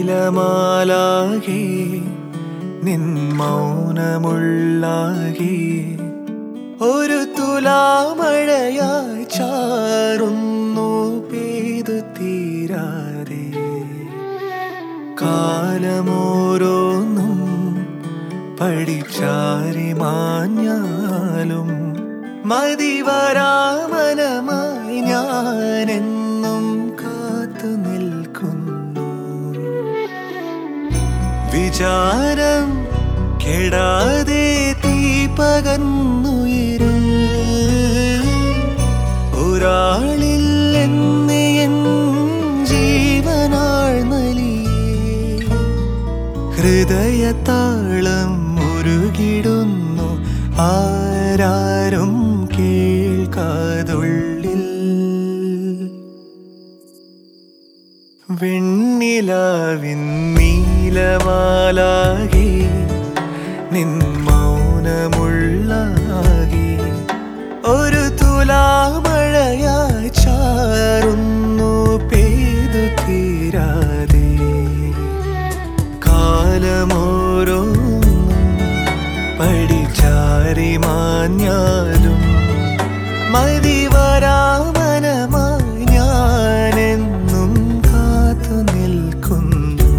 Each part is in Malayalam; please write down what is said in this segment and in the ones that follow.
നീലമാലാകെ നിൻ മൗനമുള്ളാകെ ഒരു തുലാമഴയായി ചാറുന്നു പെയ്തു തീരാതെ കാലമോരോന്നും പഠിച്ചാരി മാഞ്ഞാലും മതിവരാമനമായി ഞാനെന്നും കാത്തു നിൽക്കുന്നു വിചാരം കെടാതെ തീ പകർന്നുയരും ഒരാളിൽ എന്ന് എൻ ജീവനാൾ നലിയേ ഹൃദയതാളം മുരുകിടുന്നു ആരാരും കേൾക്കാതുള്ളിൽ വെണ്ണിലാവിൻ നീലമാലാകെ നിൻ മൗനമുള്ളാകെ ഒരു തുലാമഴയായി ചാറുന്നു പെയ്തു തീരാതെ കാലമോരോന്നും പഠിച്ചാരി മാഞ്ഞാലും മതിവരാമനമായി ഞാനെന്നും കാത്തു നിൽക്കുന്നു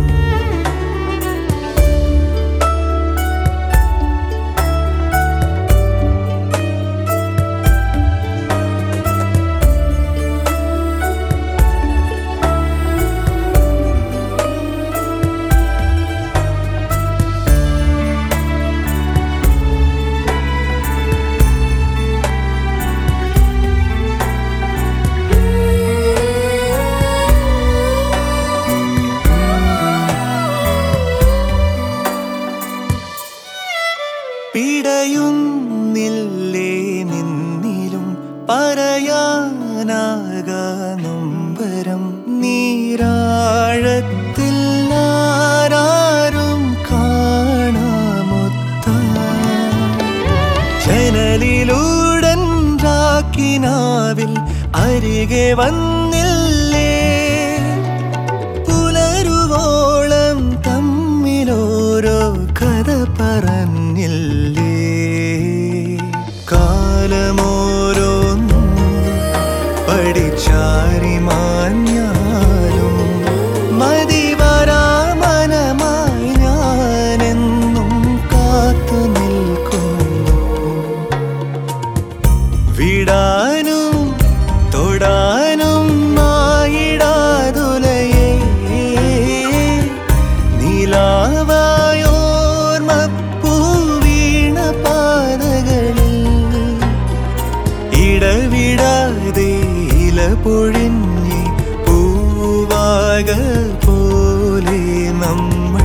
പിടയുന്നില്ലേ നിന്നിലും പറയാനാകാനൊമ്പരം നീരാഴത്തിൽ ആരാരും കാണാമൊത്ത ജനലിലൂടൻ രാക്കിനാവിൽ അരികെ വന്നില്ലേ പുലരുവോളം തമ്മിലോരോ കഥ പറഞ്ഞില്ലേ കാലമോരോന്നും പഠിച്ചാരി മാഞ്ഞാലും മതിവരാമനമായി ഞാനെന്നും കാത്തു നിൽക്കുന്നു വിടാനും തൊടാനും മായിടാതുലയേ നീലാവായോർമപ്പൂ വീണ പാതകളിൽ ഇടവിടാതെ ഇല പൊഴിഞ്ഞ് പൂവാക പോലെ നമ്മൾ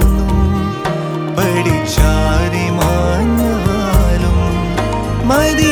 കാലമോരോന്നും പഠിച്ചാരി മാഞ്ഞാലും മതി